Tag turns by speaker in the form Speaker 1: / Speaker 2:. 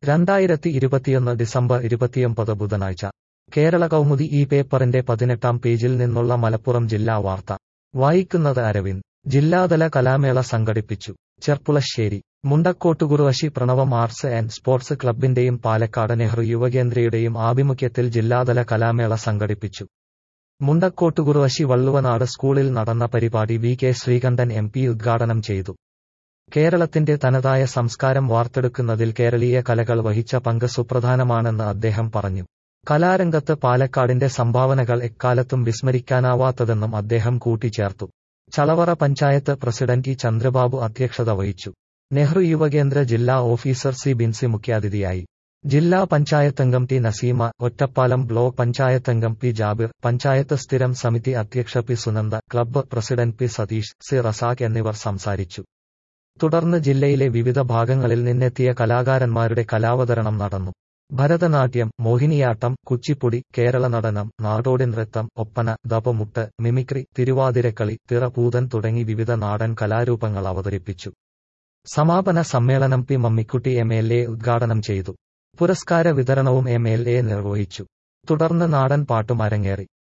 Speaker 1: രണ്ടായിരത്തി ഇരുപത്തിയൊന്ന് ഡിസംബർ ഇരുപത്തിയൊമ്പത് ബുധനാഴ്ച കേരള കൗമുദി ഈ പേപ്പറിന്റെ പതിനെട്ടാം പേജിൽ നിന്നുള്ള മലപ്പുറം ജില്ലാ വാർത്ത വായിക്കുന്നത് അരവിന്ദ് ജില്ലാതല കലാമേള സംഘടിപ്പിച്ചു Cherpulassery Mundakkottukurussi Pranavam arts and sports ക്ലബിന്റെയും പാലക്കാട് നെഹ്റു യുവകേന്ദ്രയുടെയും ആഭിമുഖ്യത്തിൽ ജില്ലാതല കലാമേള സംഘടിപ്പിച്ചു മുണ്ടക്കോട്ടുകുറുവശി വള്ളുവനാട് സ്കൂളിൽ നടന്ന പരിപാടി V K Sreekandan M P ഉദ്ഘാടനം ചെയ്തു കേരളത്തിന്റെ തനതായ സംസ്കാരം വാർത്തെടുക്കുന്നതിൽ കേരളീയ കലകൾ വഹിച്ച പങ്ക് സുപ്രധാനമാണെന്ന് അദ്ദേഹം പറഞ്ഞു കലാരംഗത്ത് പാലക്കാടിന്റെ സംഭാവനകൾ എക്കാലത്തും വിസ്മരിക്കാനാവാത്തതെന്നും അദ്ദേഹം കൂട്ടിച്ചേർത്തു ചളവറ പഞ്ചായത്ത് പ്രസിഡന്റ് ഇ ചന്ദ്രബാബു അധ്യക്ഷത വഹിച്ചു നെഹ്റു യുവകേന്ദ്ര ജില്ലാ ഓഫീസർ സി ബിൻസി മുഖ്യാതിഥിയായി ജില്ലാ പഞ്ചായത്തംഗം ടി നസീമ ഒറ്റപ്പാലം ബ്ലോക്ക് പഞ്ചായത്തംഗം പി ജാബിർ പഞ്ചായത്ത് സ്ഥിരം സമിതി അധ്യക്ഷ P Sunanda club president P Satheesh C Razak എന്നിവർ സംസാരിച്ചു തുടർന്ന് ജില്ലയിലെ വിവിധ ഭാഗങ്ങളിൽ നിന്നെത്തിയ കലാകാരന്മാരുടെ കലാവതരണം നടന്നു ഭരതനാട്യം മോഹിനിയാട്ടം കുച്ചിപ്പുടി കേരള നടനം നാടോടി നൃത്തം ഒപ്പന ദപമുട്ട് മിമിക്രി തിരുവാതിരക്കളി തിറപൂതൻ തുടങ്ങി വിവിധ നാടൻ കലാരൂപങ്ങൾ അവതരിപ്പിച്ചു സമാപന സമ്മേളനം P Mammikutty M L A ഉദ്ഘാടനം ചെയ്തു പുരസ്കാര വിതരണവും എം എൽ എ നിർവഹിച്ചു തുടർന്ന് നാടൻ പാട്ടും അരങ്ങേറി